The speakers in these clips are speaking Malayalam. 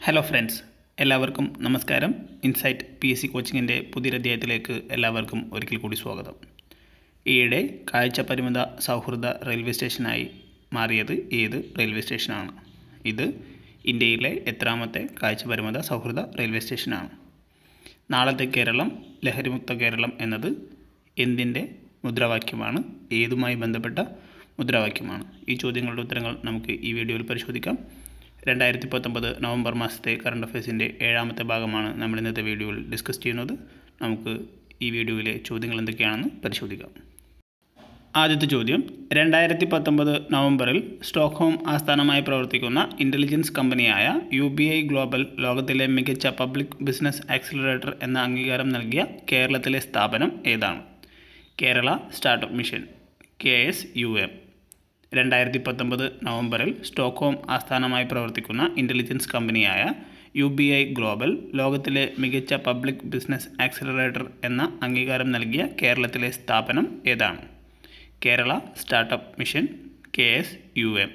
ഹലോ ഫ്രണ്ട്സ് എല്ലാവർക്കും നമസ്കാരം ഇൻസൈറ്റ് പി എസ് സി കോച്ചിങ്ങിൻ്റെ പുതിയൊരധ്യായത്തിലേക്ക് എല്ലാവർക്കും ഒരിക്കൽ കൂടി സ്വാഗതം ഈയിടെ കാഴ്ച പരിമിത സൗഹൃദ റെയിൽവേ സ്റ്റേഷനായി മാറിയത് ഏത് റെയിൽവേ സ്റ്റേഷനാണ് ഇത് ഇന്ത്യയിലെ എത്രാമത്തെ കാഴ്ച പരിമിത സൗഹൃദ റെയിൽവേ സ്റ്റേഷനാണ് നാളത്തെ കേരളം ലഹരിമുക്ത കേരളം എന്നത് എന്തിൻ്റെ മുദ്രാവാക്യമാണ് ഏതുമായി ബന്ധപ്പെട്ട മുദ്രാവാക്യമാണ് ഈ ചോദ്യങ്ങളുടെ ഉത്തരങ്ങൾ നമുക്ക് ഈ വീഡിയോയിൽ പരിശോധിക്കാം രണ്ടായിരത്തി പത്തൊമ്പത് നവംബർ മാസത്തെ കറണ്ട് അഫയേഴ്സിൻ്റെ ഏഴാമത്തെ ഭാഗമാണ് നമ്മൾ ഇന്നത്തെ വീഡിയോയിൽ ഡിസ്കസ് ചെയ്യുന്നത് നമുക്ക് ഈ വീഡിയോയിലെ ചോദ്യങ്ങൾ എന്തൊക്കെയാണെന്ന് പരിശോധിക്കാം ആദ്യത്തെ ചോദ്യം രണ്ടായിരത്തി പത്തൊമ്പത് നവംബറിൽ സ്റ്റോക്ക്ഹോം ആസ്ഥാനമായി പ്രവർത്തിക്കുന്ന ഇൻ്റലിജൻസ് കമ്പനിയായ യു ബി ഐ ഗ്ലോബൽ ലോകത്തിലെ മികച്ച പബ്ലിക് ബിസിനസ് ആക്സിലറേറ്റർ എന്ന അംഗീകാരം നൽകിയ കേരളത്തിലെ സ്ഥാപനം ഏതാണ് Kerala startup mission K S U M രണ്ടായിരത്തി പത്തൊമ്പത് നവംബറിൽ സ്റ്റോക്ക്ഹോം ആസ്ഥാനമായി പ്രവർത്തിക്കുന്ന ഇൻ്റലിജൻസ് കമ്പനിയായ യു ബി ഐ ഗ്ലോബൽ ലോകത്തിലെ മികച്ച പബ്ലിക് ബിസിനസ് ആക്സിലറേറ്റർ എന്ന അംഗീകാരം നൽകിയ കേരളത്തിലെ സ്ഥാപനം ഏതാണ് Kerala startup mission K S U M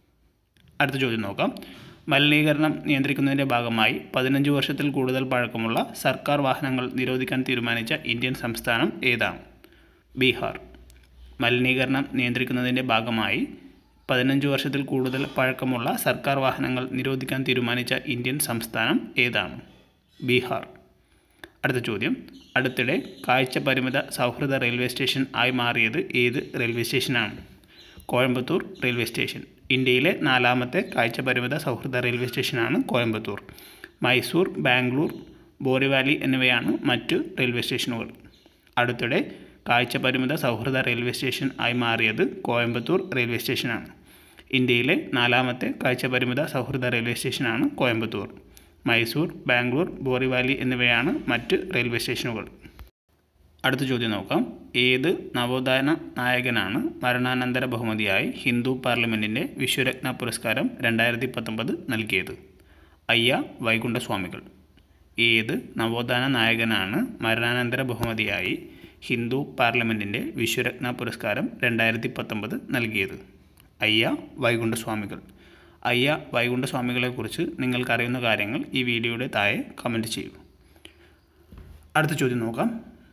അടുത്ത ചോദ്യം നോക്കാം മലിനീകരണം നിയന്ത്രിക്കുന്നതിൻ്റെ ഭാഗമായി പതിനഞ്ച് വർഷത്തിൽ കൂടുതൽ പഴക്കമുള്ള സർക്കാർ വാഹനങ്ങൾ നിരോധിക്കാൻ തീരുമാനിച്ച ഇന്ത്യൻ സംസ്ഥാനം ഏതാണ് ബീഹാർ മലിനീകരണം നിയന്ത്രിക്കുന്നതിൻ്റെ ഭാഗമായി പതിനഞ്ച് വർഷത്തിൽ കൂടുതൽ പഴക്കമുള്ള സർക്കാർ വാഹനങ്ങൾ നിരോധിക്കാൻ തീരുമാനിച്ച ഇന്ത്യൻ സംസ്ഥാനം ഏതാണ് ബീഹാർ അടുത്ത ചോദ്യം അടുത്തിടെ കാഴ്ച പരിമിത സൗഹൃദ റെയിൽവേ സ്റ്റേഷൻ ആയി മാറിയത് ഏത് റെയിൽവേ സ്റ്റേഷനാണ് കോയമ്പത്തൂർ റെയിൽവേ സ്റ്റേഷൻ ഇന്ത്യയിലെ നാലാമത്തെ കാഴ്ച പരിമിത സൗഹൃദ റെയിൽവേ സ്റ്റേഷനാണ് കോയമ്പത്തൂർ മൈസൂർ ബാംഗ്ലൂർ ബോറിവാലി എന്നിവയാണ് മറ്റ് റെയിൽവേ സ്റ്റേഷനുകൾ അടുത്തിടെ കാഴ്ച പരിമിത സൗഹൃദ റെയിൽവേ സ്റ്റേഷൻ ആയി മാറിയത് കോയമ്പത്തൂർ റെയിൽവേ സ്റ്റേഷനാണ് ഇന്ത്യയിലെ നാലാമത്തെ കാഴ്ച പരിമിത സൗഹൃദ റെയിൽവേ സ്റ്റേഷനാണ് കോയമ്പത്തൂർ മൈസൂർ ബാംഗ്ലൂർ ബോറിവാലി എന്നിവയാണ് മറ്റ് റെയിൽവേ സ്റ്റേഷനുകൾ അടുത്ത ചോദ്യം നോക്കാം ഏത് നവോത്ഥാന നായകനാണ് മരണാനന്തര ബഹുമതിയായി ഹിന്ദു പാർലമെൻറ്റിൻ്റെ വിശ്വരത്ന പുരസ്കാരം രണ്ടായിരത്തി പത്തൊമ്പത് നൽകിയത് അയ്യ വൈകുണ്ഠസ്വാമികൾ ഏത് നവോത്ഥാന നായകനാണ് മരണാനന്തര ബഹുമതിയായി ഹിന്ദു പാർലമെൻറ്റിൻ്റെ വിശ്വരത്ന പുരസ്കാരം രണ്ടായിരത്തി പത്തൊമ്പത് നൽകിയത് അയ്യ വൈകുണ്ഠസ്വാമികൾ അയ്യ വൈകുണ്ഠസ്വാമികളെക്കുറിച്ച് നിങ്ങൾക്കറിയുന്ന കാര്യങ്ങൾ ഈ വീഡിയോയുടെ താഴെ കമൻറ്റ് ചെയ്യൂ അടുത്ത ചോദ്യം നോക്കാം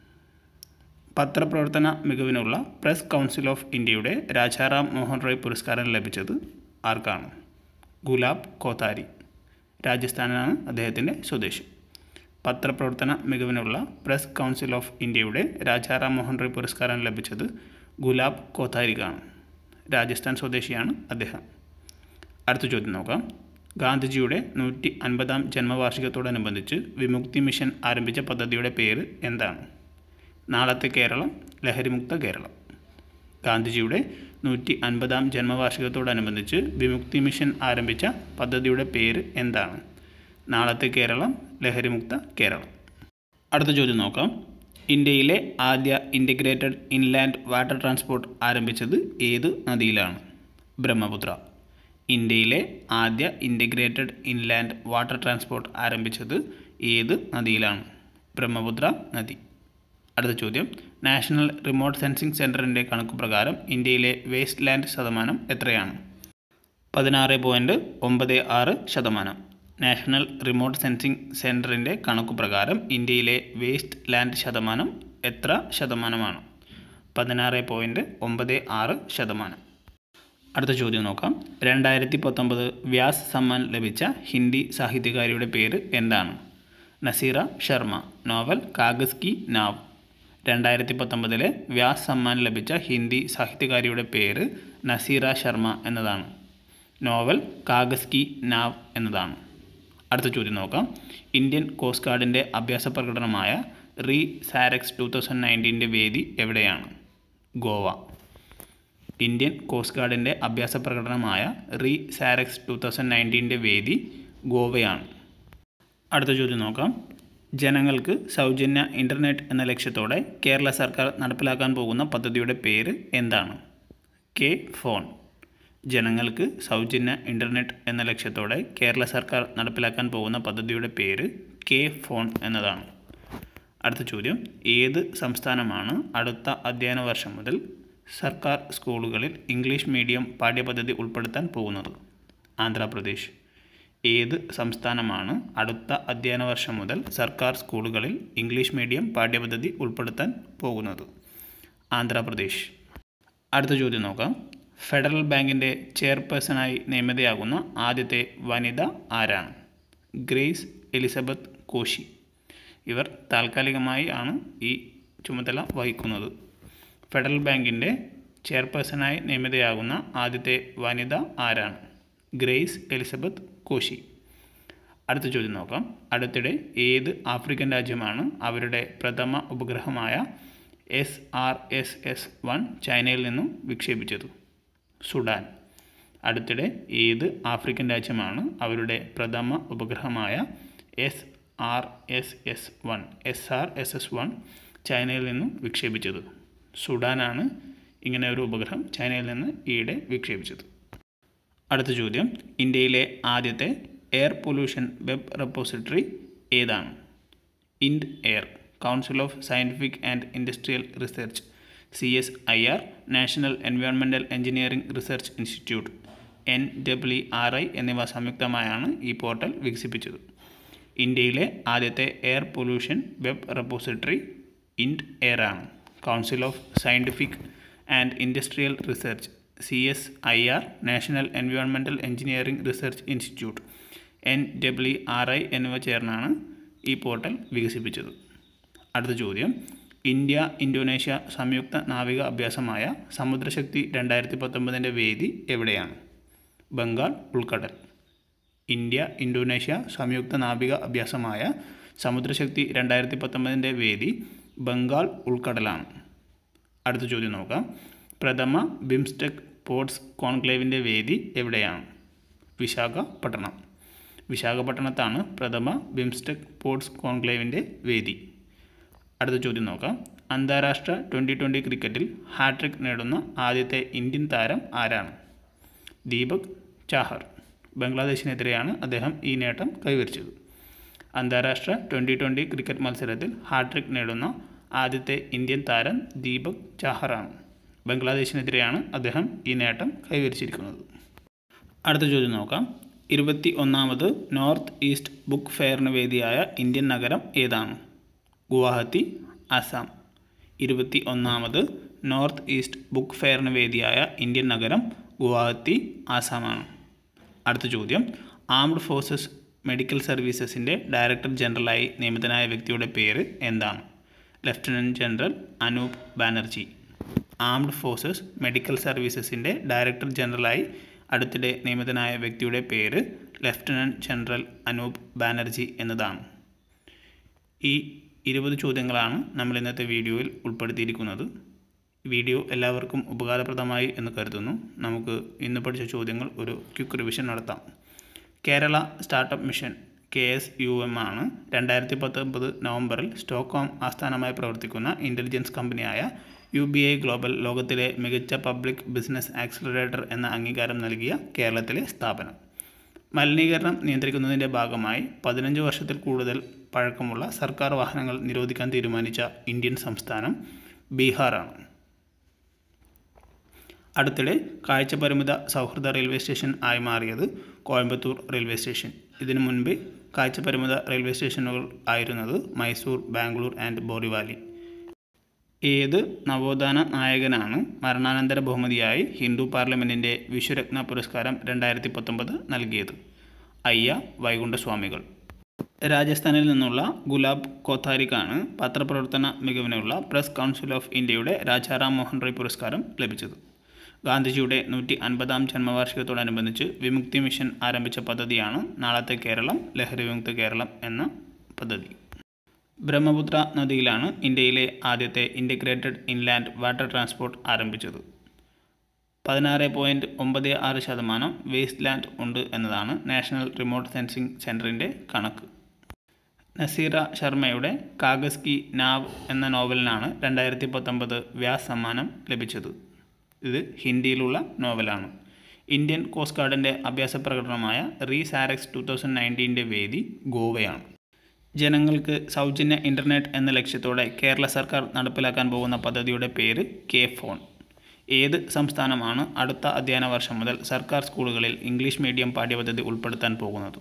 പത്രപ്രവർത്തന മികവിനുള്ള പ്രസ് കൗൺസിൽ ഓഫ് ഇന്ത്യയുടെ രാജാറാം മോഹൻ റോയ് പുരസ്കാരം ലഭിച്ചത് ആർക്കാണ് ഗുലാബ് കോത്താരി രാജസ്ഥാനാണ് അദ്ദേഹത്തിൻ്റെ സ്വദേശം പത്രപ്രവർത്തന മികവിനുള്ള പ്രസ് കൗൺസിൽ ഓഫ് ഇന്ത്യയുടെ രാജാറാം മോഹൻ റോയ് പുരസ്കാരം ലഭിച്ചത് ഗുലാബ് കോത്താരിക്കാണ് രാജസ്ഥാൻ സ്വദേശിയാണ് അദ്ദേഹം അടുത്ത ചോദ്യം നോക്കാം ഗാന്ധിജിയുടെ നൂറ്റി അൻപതാം ജന്മവാർഷികത്തോടനുബന്ധിച്ച് വിമുക്തി മിഷൻ ആരംഭിച്ച പദ്ധതിയുടെ പേര് എന്താണ് നാളത്തെ കേരളം ലഹരിമുക്ത കേരളം ഗാന്ധിജിയുടെ നൂറ്റി അൻപതാം ജന്മവാർഷികത്തോടനുബന്ധിച്ച് വിമുക്തി മിഷൻ ആരംഭിച്ച പദ്ധതിയുടെ പേര് എന്താണ് നാളത്തെ കേരളം ലഹരിമുക്ത കേരളം അടുത്ത ചോദ്യം നോക്കാം ഇന്ത്യയിലെ ആദ്യ ഇൻ്റഗ്രേറ്റഡ് ഇൻലാൻഡ് വാട്ടർ ട്രാൻസ്പോർട്ട് ആരംഭിച്ചത് ഏത് നദിയിലാണ് ബ്രഹ്മപുത്ര ഇന്ത്യയിലെ ആദ്യ ഇൻ്റഗ്രേറ്റഡ് ഇൻലാൻഡ് വാട്ടർ ട്രാൻസ്പോർട്ട് ആരംഭിച്ചത് ഏത് നദിയിലാണ് ബ്രഹ്മപുത്ര നദി അടുത്ത ചോദ്യം നാഷണൽ റിമോട്ട് സെൻസിംഗ് സെൻറ്ററിൻ്റെ കണക്ക് പ്രകാരം ഇന്ത്യയിലെ വേസ്റ്റ് ലാൻഡ് ശതമാനം എത്രയാണ് പതിനാറ് പോയിൻറ്റ് ഒമ്പത് ആറ് ശതമാനം നാഷണൽ റിമോട്ട് സെൻസിംഗ് സെൻറ്ററിൻ്റെ കണക്ക് പ്രകാരം ഇന്ത്യയിലെ വേസ്റ്റ് ലാൻഡ് ശതമാനം എത്ര ശതമാനമാണ് പതിനാറ് പോയിൻറ്റ് ഒമ്പത് ആറ് ശതമാനം അടുത്ത ചോദ്യം നോക്കാം രണ്ടായിരത്തി പത്തൊമ്പത് വ്യാസ് സമ്മാൻ ലഭിച്ച ഹിന്ദി സാഹിത്യകാരിയുടെ പേര് എന്താണ് നസീറ ശർമ്മ നോവൽ കാഗസ് കി നാവ് രണ്ടായിരത്തി പത്തൊമ്പതിലെ വ്യാസ് സമ്മാൻ ലഭിച്ച ഹിന്ദി സാഹിത്യകാരിയുടെ പേര് നസീറ ശർമ്മ എന്നതാണ് നോവൽ കാഗസ് കി നാവ് എന്നതാണ് അടുത്ത ചോദ്യം നോക്കാം ഇന്ത്യൻ കോസ്റ്റ് ഗാർഡിൻ്റെ അഭ്യാസ പ്രകടനമായ റീ സാരക്സ് ടു തൗസൻഡ് നയൻറ്റീൻ്റെ വേദി എവിടെയാണ് ഗോവ ഇന്ത്യൻ കോസ്റ്റ് ഗാർഡിൻ്റെ അഭ്യാസ പ്രകടനമായ റീ സാരക്സ് ടു തൗസൻഡ് നയൻറ്റീൻ്റെ വേദി ഗോവയാണ് അടുത്ത ചോദ്യം നോക്കാം ജനങ്ങൾക്ക് സൗജന്യ ഇൻ്റർനെറ്റ് എന്ന ലക്ഷ്യത്തോടെ കേരള സർക്കാർ നടപ്പിലാക്കാൻ പോകുന്ന പദ്ധതിയുടെ പേര് എന്താണ് കെ ഫോൺ ജനങ്ങൾക്ക് സൗജന്യ ഇൻ്റർനെറ്റ് എന്ന ലക്ഷ്യത്തോടെ കേരള സർക്കാർ നടപ്പിലാക്കാൻ പോകുന്ന പദ്ധതിയുടെ പേര് കെ ഫോൺ എന്നതാണ് അടുത്ത ചോദ്യം ഏത് സംസ്ഥാനമാണ് അടുത്ത അധ്യയന വർഷം മുതൽ സർക്കാർ സ്കൂളുകളിൽ ഇംഗ്ലീഷ് മീഡിയം പാഠ്യപദ്ധതി ഉൾപ്പെടുത്താൻ പോകുന്നത് ആന്ധ്രാപ്രദേശ് ഏത് സംസ്ഥാനമാണ് അടുത്ത അധ്യയന വർഷം മുതൽ സർക്കാർ സ്കൂളുകളിൽ ഇംഗ്ലീഷ് മീഡിയം പാഠ്യപദ്ധതി ഉൾപ്പെടുത്താൻ പോകുന്നത് ആന്ധ്രാപ്രദേശ് അടുത്ത ചോദ്യം നോക്കാം ഫെഡറൽ ബാങ്കിൻ്റെ ചെയർപേഴ്സണായി നിയമിതയാകുന്ന ആദ്യത്തെ വനിത ആരാണ് ഗ്രേസ് എലിസബത്ത് കോശി ഇവർ താൽക്കാലികമായി ആണ് ഈ ചുമതല വഹിക്കുന്നത് ഫെഡറൽ ബാങ്കിൻ്റെ ചെയർപേഴ്സണായി നിയമിതയാകുന്ന ആദ്യത്തെ വനിത ആരാണ് ഗ്രേസ് എലിസബത്ത് കോശി അടുത്ത ചോദ്യം നോക്കാം അടുത്തിടെ ഏത് ആഫ്രിക്കൻ രാജ്യമാണ് അവരുടെ പ്രഥമ ഉപഗ്രഹമായ S R S S one ചൈനയിൽ നിന്നും വിക്ഷേപിച്ചത് സുഡാൻ അടുത്തിടെ ഏത് ആഫ്രിക്കൻ രാജ്യമാണ് അവരുടെ പ്രഥമ ഉപഗ്രഹമായ S R S S one S R S S one ചൈനയിൽ നിന്നും വിക്ഷേപിച്ചത് സുഡാനാണ് ഇങ്ങനെ ഒരു ഉപഗ്രഹം ചൈനയിൽ നിന്ന് ഈയിടെ വിക്ഷേപിച്ചത് അടുത്ത ചോദ്യം ഇന്ത്യയിലെ ആദ്യത്തെ എയർ പൊല്യൂഷൻ വെബ് റെപ്പോസിറ്ററി ഏതാണ് ഇൻഡ് air council of scientific and industrial research C S I R national environmental engineering research institute N W R I എന്നിവ സംയുക്തമായാണ് ഈ പോർട്ടൽ വികസിപ്പിച്ചത് ഇന്ത്യയിലെ ആദ്യത്തെ എയർ പൊല്യൂഷൻ വെബ് റെപ്പോസിറ്ററി ഇൻഡ് എയർ ആണ് council of scientific and industrial research C S I R national environmental engineering research institute N W R I എന്നിവ ചേർന്നാണ് ഈ പോർട്ടൽ വികസിപ്പിച്ചത് അടുത്ത ചോദ്യം ഇന്ത്യ ഇന്തോനേഷ്യ സംയുക്ത നാവിക അഭ്യാസമായ സമുദ്രശക്തി രണ്ടായിരത്തി പത്തൊമ്പതിൻ്റെ വേദി എവിടെയാണ് ബംഗാൾ ഉൾക്കടൽ ഇന്ത്യ ഇന്തോനേഷ്യ സംയുക്ത നാവിക അഭ്യാസമായ സമുദ്രശക്തി രണ്ടായിരത്തി പത്തൊമ്പതിൻ്റെ വേദി ബംഗാൾ ഉൾക്കടലാണ് അടുത്ത ചോദ്യം നോക്കാം പ്രഥമ ബിംസ്റ്റെക് പോർട്സ് കോൺക്ലേവിൻ്റെ വേദി എവിടെയാണ് വിശാഖപട്ടണം വിശാഖപട്ടണത്താണ് പ്രഥമ ബിംസ്റ്റെക് പോർട്സ് കോൺക്ലേവിൻ്റെ വേദി അടുത്ത ചോദ്യം നോക്കാം അന്താരാഷ്ട്ര ട്വൻ്റി ട്വൻ്റി ക്രിക്കറ്റിൽ ഹാട്രിക് നേടുന്ന ആദ്യത്തെ ഇന്ത്യൻ താരം ആരാണ് ദീപക് ചാഹർ ബംഗ്ലാദേശിനെതിരെയാണ് അദ്ദേഹം ഈ നേട്ടം കൈവരിച്ചത് അന്താരാഷ്ട്ര ട്വൻ്റി ട്വൻ്റി ക്രിക്കറ്റ് മത്സരത്തിൽ ഹാട്രിക് നേടുന്ന ആദ്യത്തെ ഇന്ത്യൻ താരം ദീപക് ചാഹറാണ് ബംഗ്ലാദേശിനെതിരെയാണ് അദ്ദേഹം ഈ നേട്ടം കൈവരിച്ചിരിക്കുന്നത് അടുത്ത ചോദ്യം നോക്കാം ഇരുപത്തി ഒന്നാമത് നോർത്ത് ഈസ്റ്റ് ബുക്ക് ഫെയറിന് വേദിയായ ഇന്ത്യൻ നഗരം ഏതാണ് ഗുവാഹത്തി ആസാം ഇരുപത്തി ഒന്നാമത് നോർത്ത് ഈസ്റ്റ് ബുക്ക് ഫെയറിന് വേദിയായ ഇന്ത്യൻ നഗരം ഗുവാഹത്തി ആസാമാണ് അടുത്ത ചോദ്യം ആംഡ് ഫോഴ്സസ് മെഡിക്കൽ സർവീസസിൻ്റെ ഡയറക്ടർ ജനറലായി നിയമിതനായ വ്യക്തിയുടെ പേര് എന്താണ് lieutenant general Anoop Banerjee armed forces medical സർവീസസിൻ്റെ ഡയറക്ടർ ജനറലായി അടുത്തിടെ നിയമിതനായ വ്യക്തിയുടെ പേര് ലഫ്റ്റനൻറ്റ് ജനറൽ അനൂപ് ബാനർജി എന്നതാണ് ഈ ഇരുപത് ചോദ്യങ്ങളാണ് നമ്മൾ ഇന്നത്തെ വീഡിയോയിൽ ഉൾപ്പെടുത്തിയിരിക്കുന്നത് വീഡിയോ എല്ലാവർക്കും ഉപകാരപ്രദമായി എന്ന് കരുതുന്നു നമുക്ക് ഇന്ന് പഠിച്ച ചോദ്യങ്ങൾ ഒരു ക്വിക്ക് റിവിഷൻ നടത്താം Kerala startup mission K S U M ആണ് രണ്ടായിരത്തി പത്തൊമ്പത് നവംബറിൽ സ്റ്റോക്ക്ഹോം ആസ്ഥാനമായി പ്രവർത്തിക്കുന്ന ഇൻ്റലിജൻസ് കമ്പനിയായ യു ബി ഐ ഗ്ലോബൽ ലോകത്തിലെ മികച്ച പബ്ലിക് ബിസിനസ് ആക്സിലറേറ്റർ എന്ന അംഗീകാരം നൽകിയ കേരളത്തിലെ സ്ഥാപനം മലിനീകരണം നിയന്ത്രിക്കുന്നതിൻ്റെ ഭാഗമായി പതിനഞ്ച് വർഷത്തിൽ കൂടുതൽ പഴക്കമുള്ള സർക്കാർ വാഹനങ്ങൾ നിരോധിക്കാൻ തീരുമാനിച്ച ഇന്ത്യൻ സംസ്ഥാനം ബീഹാറാണ് അടുത്തിടെ കാഴ്ചപരിമിത സൗഹൃദ റെയിൽവേ സ്റ്റേഷൻ ആയി മാറിയത് കോയമ്പത്തൂർ റെയിൽവേ സ്റ്റേഷൻ ഇതിനു മുൻപ് കാഴ്ചപരിമിത റെയിൽവേ സ്റ്റേഷനുകൾ ആയിരുന്നത് മൈസൂർ ബാംഗ്ലൂർ ആൻഡ് ബോറിവാലി ഏത് നവോത്ഥാന നായകനാണ് മരണാനന്തര ബഹുമതിയായി ഹിന്ദു പാർലമെൻറ്റിൻ്റെ വിശ്വരത്ന പുരസ്കാരം രണ്ടായിരത്തി പത്തൊമ്പത് നൽകിയത് അയ്യ വൈകുണ്ഠസ്വാമികൾ രാജസ്ഥാനിൽ നിന്നുള്ള ഗുലാബ് കോത്താരിക്കാണ് പത്രപ്രവർത്തന മികവിനുള്ള പ്രസ് കൗൺസിൽ ഓഫ് ഇന്ത്യയുടെ രാജാറാം മോഹൻ റോയ് പുരസ്കാരം ലഭിച്ചത് ഗാന്ധിജിയുടെ നൂറ്റി അൻപതാം ജന്മവാർഷികത്തോടനുബന്ധിച്ച് വിമുക്തി മിഷൻ ആരംഭിച്ച പദ്ധതിയാണ് നാളത്തെ കേരളം ലഹരി വിമുക്ത കേരളം എന്ന പദ്ധതി ബ്രഹ്മപുത്ര നദിയിലാണ് ഇന്ത്യയിലെ ആദ്യത്തെ ഇൻ്റഗ്രേറ്റഡ് ഇൻലാൻഡ് വാട്ടർ ട്രാൻസ്പോർട്ട് ആരംഭിച്ചത് പതിനാറ് പോയിൻറ്റ് ഒമ്പത് ആറ് ശതമാനം വേസ്റ്റ് ലാൻഡ് ഉണ്ട് എന്നതാണ് നാഷണൽ റിമോട്ട് സെൻസിംഗ് സെൻറ്ററിൻ്റെ കണക്ക് നസീറ ശർമ്മയുടെ കാഗസ് കി നാവ് എന്ന നോവലിനാണ് രണ്ടായിരത്തി പത്തൊമ്പത് വ്യാസ് സമ്മാനം ലഭിച്ചത് ഇത് ഹിന്ദിയിലുള്ള നോവലാണ് ഇന്ത്യൻ കോസ്റ്റ് ഗാർഡിൻ്റെ അഭ്യാസ പ്രകടനമായ റീ സാരക്സ് ടു തൗസൻഡ് നയൻറ്റീൻ്റെ വേദി ഗോവയാണ് ജനങ്ങൾക്ക് സൗജന്യ ഇൻ്റർനെറ്റ് എന്ന ലക്ഷ്യത്തോടെ കേരള സർക്കാർ നടപ്പിലാക്കാൻ പോകുന്ന പദ്ധതിയുടെ പേര് കെ ഫോൺ ഏത് സംസ്ഥാനമാണ് അടുത്ത അധ്യയന വർഷം മുതൽ സർക്കാർ സ്കൂളുകളിൽ ഇംഗ്ലീഷ് മീഡിയം പാഠ്യപദ്ധതി ഉൾപ്പെടുത്താൻ പോകുന്നത്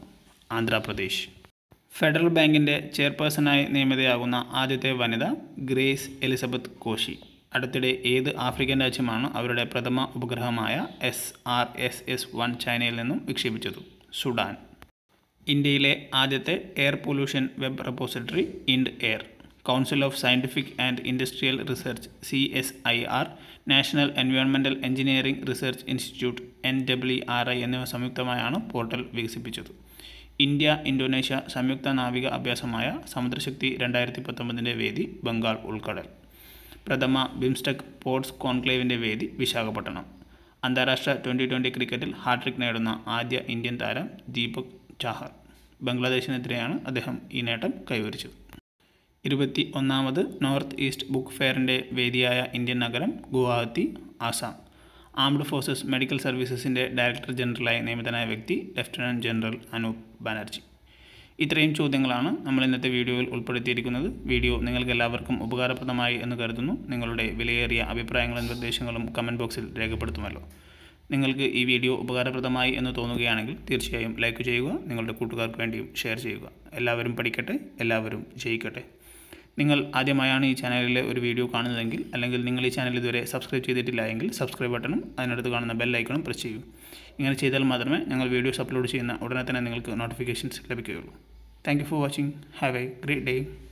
ആന്ധ്രാപ്രദേശ് ഫെഡറൽ ബാങ്കിൻ്റെ ചെയർപേഴ്സണായി നിയമിതയാകുന്ന ആദ്യത്തെ വനിത ഗ്രേസ് എലിസബത്ത് കോശി അടുത്തിടെ ഏത് ആഫ്രിക്കൻ രാജ്യമാണ് അവരുടെ പ്രഥമ ഉപഗ്രഹമായ S R S S one ചൈനയിൽ നിന്നും വിക്ഷേപിച്ചത് സുഡാൻ ഇന്ത്യയിലെ ആദ്യത്തെ എയർ പൊല്യൂഷൻ വെബ് റെപ്പോസിറ്ററി ഇൻഡ് air council of scientific and industrial research C S I R national environmental engineering research institute N W R I എന്നിവ സംയുക്തമായാണ് പോർട്ടൽ വികസിപ്പിച്ചത് ഇന്ത്യ ഇന്തോനേഷ്യ സംയുക്ത നാവിക അഭ്യാസമായ സമുദ്രശക്തി രണ്ടായിരത്തി പത്തൊമ്പതിൻ്റെ വേദി ബംഗാൾ ഉൾക്കടൽ പ്രഥമ ബിംസ്റ്റെക് പോർട്സ് കോൺക്ലേവിൻ്റെ വേദി വിശാഖപട്ടണം അന്താരാഷ്ട്ര ട്വൻ്റി ട്വൻ്റി ക്രിക്കറ്റിൽ ഹാട്രിക് നേടുന്ന ആദ്യ ഇന്ത്യൻ താരം ദീപക് ചാഹർ ബംഗ്ലാദേശിനെതിരെയാണ് അദ്ദേഹം ഈ നേട്ടം കൈവരിച്ചത് ഇരുപത്തി ഒന്നാമത് നോർത്ത് ഈസ്റ്റ് ബുക്ക് ഫെയറിൻ്റെ വേദിയായ ഇന്ത്യൻ നഗരം Guwahati Assam armed forces medical സർവീസസിൻ്റെ ഡയറക്ടർ ജനറലായി നിയമിതനായ വ്യക്തി ലഫ്റ്റനൻറ്റ് ജനറൽ അനൂപ് ബാനർജി ഇത്രയും ചോദ്യങ്ങളാണ് നമ്മൾ ഇന്നത്തെ വീഡിയോയിൽ ഉൾപ്പെടുത്തിയിരിക്കുന്നത് വീഡിയോ നിങ്ങൾക്ക് എല്ലാവർക്കും ഉപകാരപ്രദമായി എന്ന് കരുതുന്നു നിങ്ങളുടെ വിലയേറിയ അഭിപ്രായങ്ങളും നിർദ്ദേശങ്ങളും കമൻറ്റ് ബോക്സിൽ രേഖപ്പെടുത്തുമല്ലോ നിങ്ങൾക്ക് ഈ വീഡിയോ ഉപകാരപ്രദമായി എന്ന് തോന്നുകയാണെങ്കിൽ തീർച്ചയായും ലൈക്ക് ചെയ്യുക നിങ്ങളുടെ കൂട്ടുകാർക്ക് വേണ്ടിയും ഷെയർ ചെയ്യുക എല്ലാവരും പഠിക്കട്ടെ എല്ലാവരും ജയിക്കട്ടെ നിങ്ങൾ ആദ്യമായാണ് ഈ ചാനലിലെ ഒരു വീഡിയോ കാണുന്നതെങ്കിൽ അല്ലെങ്കിൽ നിങ്ങൾ ഈ ചാനൽ ഇതുവരെ സബ്സ്ക്രൈബ് ചെയ്തിട്ടില്ല എങ്കിൽ സബ്സ്ക്രൈബ് ബട്ടണും അതിനടുത്ത് കാണുന്ന ബെൽ ഐക്കണും പ്രസ് ചെയ്യൂ ഇങ്ങനെ ചെയ്താൽ മാത്രമേ ഞങ്ങൾ വീഡിയോസ് അപ്ലോഡ് ചെയ്യുന്ന ഉടനെ തന്നെ നിങ്ങൾക്ക് നോട്ടിഫിക്കേഷൻസ് ലഭിക്കുകയുള്ളൂ thank you for watching have a great day